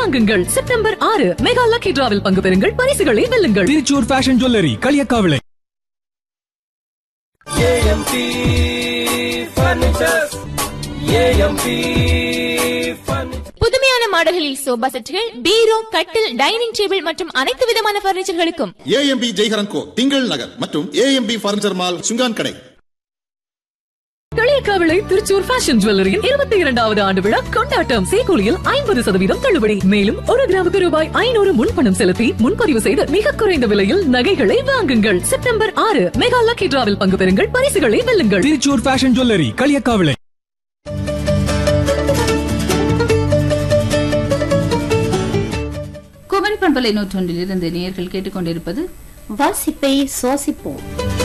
வாங்குங்கள் செப்டம்பர் ஆறு mega lucky டிராவில் பங்கு பெறுங்கள் பரிசுகளை வெல்லுங்கள் Thrissur fashion jewellery Kaliyakkavilai AMP furnitures AMP furniture புதுமையான மாடல்களில் சோபா செட்டுகள் பீரோ கட்டில் டைனிங் டேபிள் மற்றும் அனைத்து விதமான பர்னிச்சர்களுக்கும் ஏஎம்பி ஜெய்ஹரன் கோ திங்கள் நகர் மற்றும் ஏஎம்பி பர்னிச்சர் மால் சுங்கான் கடை களியக்காவிளை திருச்சூர் ஃபேஷன் ஜுவல்லரியின் இருபத்தி இரண்டாவது ஆண்டு விழா கொண்டாட்டம் சேகூலியில் ஐம்பது சதவீதம் தள்ளுபடி மேலும் ஒரு கிராமுக்கு ரூபாய் ஐநூறு முன்பணம் செலுத்தி முன்பதிவு செய்து மிக குறைந்த விலையில் நகைகளை வாங்குங்கள் செப்டம்பர் ஆறு மெகா லக்கி டிராவில் பங்கு பெறுங்கள் பரிசுகளை வெல்லுங்கள் திருச்சூர் ஃபேஷன் ஜுவல்லரி களியக்காவிளை குமரி பண்பலை நூற்றொன்றில் இருந்து நேயர்கள் கேட்டுக்கொண்டிருப்பது வாசிப்பை சுவாசிப்போம்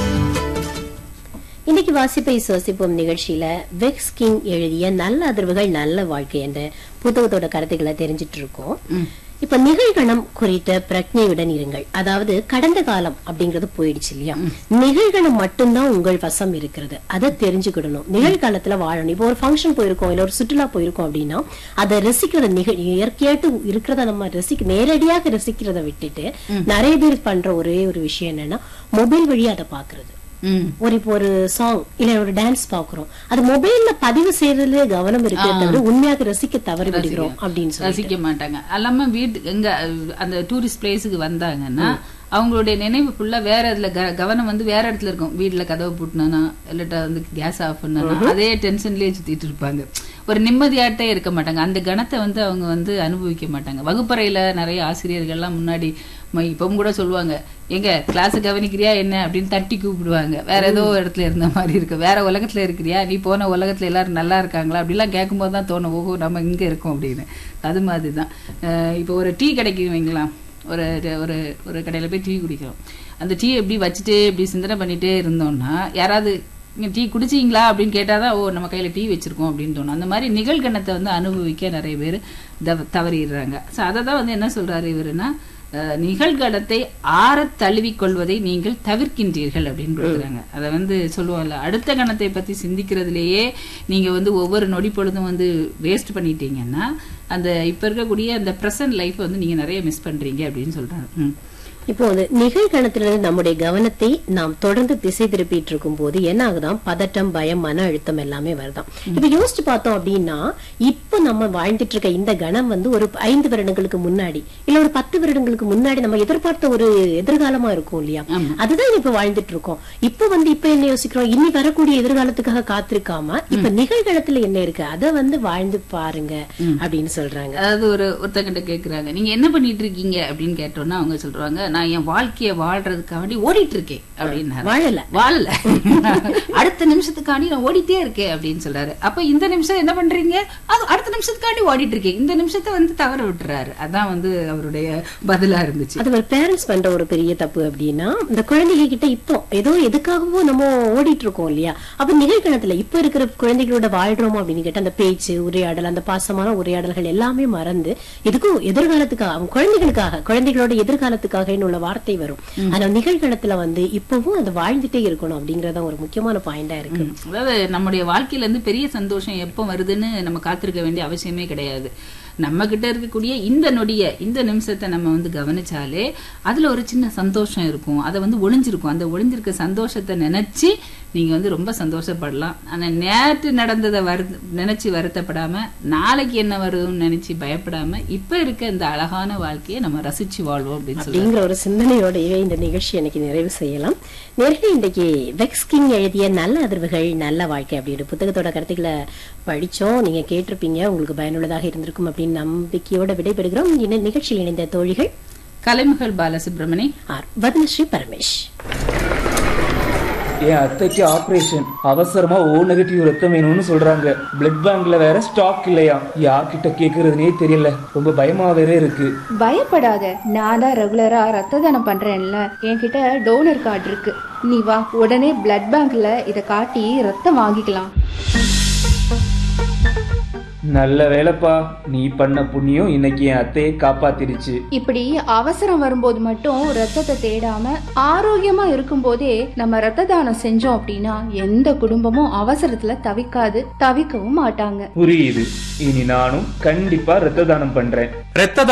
இன்னைக்கு வாசிப்பை சுவாசிப்போம் நிகழ்ச்சியில வெக்ஸ் கிங் எழுதிய நல்ல அதிர்வுகள் நல்ல வாழ்க்கை என்ற புத்தகத்தோட கருத்துக்களை தெரிஞ்சிட்டு இருக்கோம் இப்ப நிகழ்கணம் குறித்த பிரஜையுடன் இருங்கள் அதாவது கடந்த காலம் அப்படிங்கறது போயிடுச்சு இல்லையா நிகழ்கணம் மட்டும்தான் உங்கள் வசம் இருக்கிறது அதை தெரிஞ்சுக்கிடணும் நிகழ்காலத்துல வாழணும் இப்போ ஒரு ஃபங்க்ஷன் போயிருக்கோம் இல்ல ஒரு சுற்றுலா போயிருக்கோம் அப்படின்னா அதை ரசிக்கிறத நிகழ் இயற்கையாட்டு இருக்கிறத நம்ம ரசிக்க நேரடியாக ரசிக்கிறத விட்டுட்டு நிறைய பேர் பண்ற ஒரே ஒரு விஷயம் என்னன்னா மொபைல் வழியா அதை பாக்குறது ம். ஒரு இப்போ ஒரு சாங் இல்ல ஒரு டான்ஸ் பாக்குறோம் அது மொபைல்ல பதிவு செய்யறதுல கவனம் இருக்கே தவிர உண்மையாக ரசிக்க தவறி விடுகிறோம் அப்படின்னு சொல்லி ரசிக்க மாட்டாங்க அல்லாம வீட்டு எங்க அஹ், அந்த டூரிஸ்ட் பிளேஸுக்கு வந்தாங்கன்னா அவங்களுடைய நினைவு ஃபுல்லா வேற இதுல க- கவனம் வந்து வேற இடத்துல இருக்கும் வீட்டுல கதவை பூட்டினானா இல்லாட்டா வந்து கேஸ் ஆஃப் பண்ணானா அதே டென்ஷன்லயே சுத்திட்டு இருப்பாங்க ஒரு நிம்மதியாட்டே இருக்க மாட்டாங்க அந்த கணத்தை வந்து அவங்க வந்து அனுபவிக்க மாட்டாங்க வகுப்பறையில நிறைய ஆசிரியர்கள்லாம் முன்னாடி ம- இப்பவும் கூட சொல்லுவாங்க எங்க கிளாஸ் கவனிக்கிறியா என்ன அப்படின்னு தட்டி கூப்பிடுவாங்க வேற ஏதோ ஒரு இடத்துல இருந்த மாதிரி இருக்கு வேற உலகத்துல இருக்கிறியா நீ போன உலகத்துல எல்லாரும் நல்லா இருக்காங்களா அப்படிலாம் கேட்கும்போது தான் தோணும் ஓஹோ நம்ம இங்க இருக்கோம் அப்படின்னு அது மாதிரி தான் அஹ் இப்போ ஒரு டீ கடைக்கு வைங்களாம் ஒரு ஒரு ஒரு கடையில போய் டீ குடிக்கிறோம் அந்த டீ எப்படி வச்சுட்டே இப்படி சிந்தனை பண்ணிட்டே இருந்தோம்னா யாராவது நீங்க டீ குடிச்சீங்களா அப்படின்னு கேட்டாதான் ஓ நம்ம கையில டீ வச்சிருக்கோம் அப்படின்னு தோணும் அந்த மாதிரி நிகழ்கணத்தை வந்து அனுபவிக்க நிறைய பேர் தவ தவறிடுறாங்க ஸோ அதை தான் வந்து என்ன சொல்றாரு இவருன்னா அஹ், நிகழ்கணத்தை ஆறத் தழுவிக் கொள்வதை நீங்கள் தவிர்க்கின்றீர்கள் அப்படின்னு கொடுக்குறாங்க அதை வந்து சொல்லுவோம்ல அடுத்த கணத்தை பத்தி சிந்திக்கிறதுலேயே நீங்க வந்து ஒவ்வொரு நொடி பொழுதும் வந்து வேஸ்ட் பண்ணிட்டீங்கன்னா அந்த இப்ப இருக்கக்கூடிய அந்த ப்ரெசன்ட் லைஃப் வந்து நீங்க நிறைய மிஸ் பண்றீங்க அப்படின்னு சொல்றாங்க ம். இப்போ வந்து நிகழ்கணத்திலிருந்து நம்முடைய கவனத்தை நாம் தொடர்ந்து திசை திருப்பிட்டு இருக்கும் போது என்ன ஆகுதாம் பதட்டம் பயம் மன அழுத்தம் எல்லாமே வருதாம் இப்ப யோசிச்சு பார்த்தோம் அப்படின்னா இப்ப நம்ம வாழ்ந்துட்டு இருக்க இந்த கணம் வந்து ஒரு ஐந்து வருடங்களுக்கு முன்னாடி இல்ல ஒரு பத்து வருடங்களுக்கு முன்னாடி நம்ம எதிர்பார்த்த ஒரு எதிர்காலமா இருக்கும் இல்லையா அதுதான் இப்ப வாழ்ந்துட்டு இருக்கோம் இப்ப வந்து இப்ப என்ன யோசிக்கிறோம் இனி வரக்கூடிய எதிர்காலத்துக்காக காத்திருக்காம இப்ப நிகழ்காலத்துல என்ன இருக்கு அதை வந்து வாழ்ந்து பாருங்க அப்படின்னு சொல்றாங்க அதாவது ஒரு ஒருத்தங்கிட்ட கேக்குறாங்க நீங்க என்ன பண்ணிட்டு இருக்கீங்க அப்படின்னு கேட்டோம்னா அவங்க சொல்றாங்க நான் என் வாழ்க்கைய வாழ்றதுக்காண்டி ஓடிட்டு இருக்கேன் அப்படின்னு வாழல. வாழல அடுத்த நிமிஷத்துக்காண்டி நான் ஓடிட்டே இருக்கேன் அப்படின்னு சொல்றாரு அப்ப இந்த நிமிஷம் என்ன பண்றீங்க அது அடுத்த நிமிஷத்துக்காண்டி ஓடிட்டு இருக்கேன் இந்த நிமிஷத்தை வந்து தவற விட்டுறாரு அதான் வந்து அவருடைய பதிலா இருந்துச்சு அது ஒரு பேரண்ட்ஸ் பண்ற ஒரு பெரிய தப்பு அப்படின்னா இந்த குழந்தைங்க கிட்ட இப்போ ஏதோ எதுக்காகவோ நம்ம ஓடிட்டு இருக்கோம் இல்லையா அப்ப நிகழ்கணத்துல இப்ப இருக்கிற குழந்தைகளோட வாழ்றோம் அப்படின்னு கேட்டா அந்த பேச்சு உரையாடல் அந்த பாசமான உரையாடல்கள் எல்லாமே மறந்து எதுக்கும் எதிர்காலத்துக்காக அவங்க குழந்தைகளுக்காக குழந்தைகளோட எதிர்காலத்துக்காக உள்ள வார்த்தை வரும் ஆனா நிகழ்கணத்துல வந்து இப்பவும் அது வாழ்ந்துட்டே இருக்கணும் அப்படிங்கறத ஒரு முக்கியமான பாயிண்டா இருக்கு அதாவது நம்முடைய வாழ்க்கையில இருந்து பெரிய சந்தோஷம் எப்போ வருதுன்னு நம்ம காத்திருக்க வேண்டிய அவசியமே கிடையாது நம்ம கிட்ட இருக்கக்கூடிய இந்த நொடிய இந்த நிமிஷத்தை நம்ம வந்து கவனிச்சாலே அதுல ஒரு சின்ன சந்தோஷம் இருக்கும் அதை வந்து ஒளிஞ்சிருக்கும் அந்த ஒளிஞ்சிருக்க சந்தோஷத்தை நினைச்சு நீங்க வந்து ரொம்ப சந்தோஷப்படலாம் ஆனா நேற்று நடந்ததை வரு நினைச்சு வருத்தப்படாம நாளைக்கு என்ன வருதுன்னு நினைச்சு பயப்படாம இப்ப இருக்க இந்த அழகான வாழ்க்கையை நம்ம ரசிச்சு வாழ்வோம் அப்படின்னு சொல்லி அப்படிங்கிற ஒரு சிந்தனையோடவே இந்த நிகழ்ச்சி எனக்கு நிறைவு செய்யலாம் நேரடி இன்றைக்கு வெக்ஸ் கிங் எழுதிய நல்ல அதிர்வுகள் நல்ல வாழ்க்கை அப்படின்ற புத்தகத்தோட கருத்துக்களை படிச்சோம் நீங்க கேட்டிருப்பீங்க உங்களுக்கு பயனுள்ளதாக இருந்திருக்கும் அப்படின்னு நம்பிக்கையோட விடைபெறுகிறோம் இந்த நிகழ்ச்சியில் இணைந்த தோழிகள் கலைமகள் பாலசுப்ரமணி ஆர் வதனஸ்ரீ பரமேஷ் என் அத்தைக்கு ஆபரேஷன் அவசரமா ஓ நெகட்டிவ் ரத்தம் வேணும்னு சொல்றாங்க பிளட் பேங்க்ல வேற ஸ்டாக் இல்லையா யார்கிட்ட கேக்குறதுனே தெரியல ரொம்ப பயமா வேற இருக்கு பயப்படாத நான் தான் ரெகுலரா ரத்த தானம் பண்றேன்ல என்கிட்ட டோனர் கார்டு இருக்கு நீ வா உடனே பிளட் பேங்க்ல இத காட்டி ரத்தம் வாங்கிக்கலாம் நல்ல வேலைப்பா நீ பண்ண புண்ணியம் இன்னைக்கு என் அத்தையை காப்பாத்திருச்சு இப்படி அவசரம் வரும்போது மட்டும் ரத்தத்தை தேடாம ஆரோக்கியமா இருக்கும்போதே நம்ம ரத்த தானம் செஞ்சோம் அப்படின்னா எந்த குடும்பமும் அவசரத்துல தவிக்காது தவிக்கவும் மாட்டாங்க புரியுது இனி நானும் கண்டிப்பா ரத்த தானம் பண்றேன் ரத்த